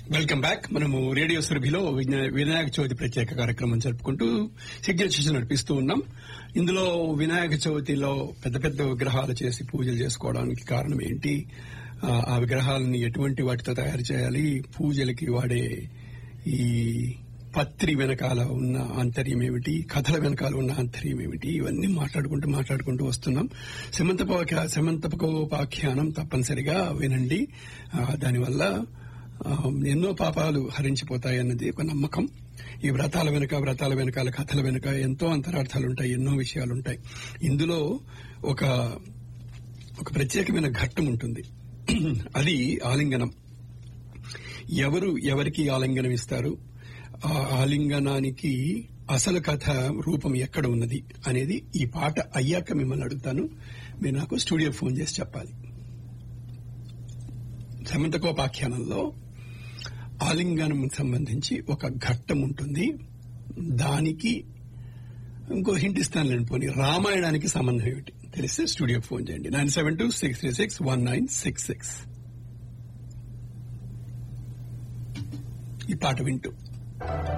welcome back మనము radio సురభిలో వినా- వినాయక చవితి ప్రత్యేక కార్యక్రమం జరుపుకుంటూ సిగ్నల్ చేసి నడిపిస్తూ ఉన్నాం ఇందులో వినాయక చవితిలో పెద్ద పెద్ద విగ్రహాలు చేసి పూజలు చేసుకోవడానికి కారణం ఏంటి ఆ, ఆ విగ్రహాలని ఎటువంటి వాటితో తయారు చేయాలి పూజలకి వాడే ఈ పత్రి వెనకాల ఉన్న ఆంతర్యం ఏమిటి కథల వెనకాల ఉన్న ఆంతర్యం ఏమిటి ఇవన్నీ మాట్లాడుకుంటూ మాట్లాడుకుంటూ వస్తున్నాం సెమంతపోక సెమంతపోపాఖ్యానం తప్పనిసరిగా వినండి ఆ, దానివల్ల ఆ, ఎన్నో పాపాలు హరించిపోతాయి అన్నది ఒక నమ్మకం ఈ వ్రతాల వెనుక వ్రతాల వెనకాల కథల వెనుక ఎంతో అంతరార్థాలు ఉంటాయి ఎన్నో విషయాలు ఉంటాయి ఇందులో ఒక ఒక ప్రత్యేకమైన ఘట్టం ఉంటుంది అది ఆలింగనం ఎవరు ఎవరికి ఆలింగనం ఇస్తారు ఆ ఆలింగనానికి అసలు కథ రూపం ఎక్కడ ఉన్నది అనేది ఈ పాట అయ్యాక మిమ్మల్ని అడుగుతాను మీరు నాకు స్టూడియో ఫోన్ చేసి చెప్పాలి సమంతకోపాఖ్యానంలో ఆలింగనం సంబంధించి ఒక ఘట్టం ఉంటుంది దానికి ఇంకో హింట్ ఇస్తాను పోనీ రామాయణానికి సంబంధం ఏమిటి తెలిస్తే స్టూడియోకి ఫోన్ చేయండి nine seven two six three six one nine six six ఈ పాట వింటూ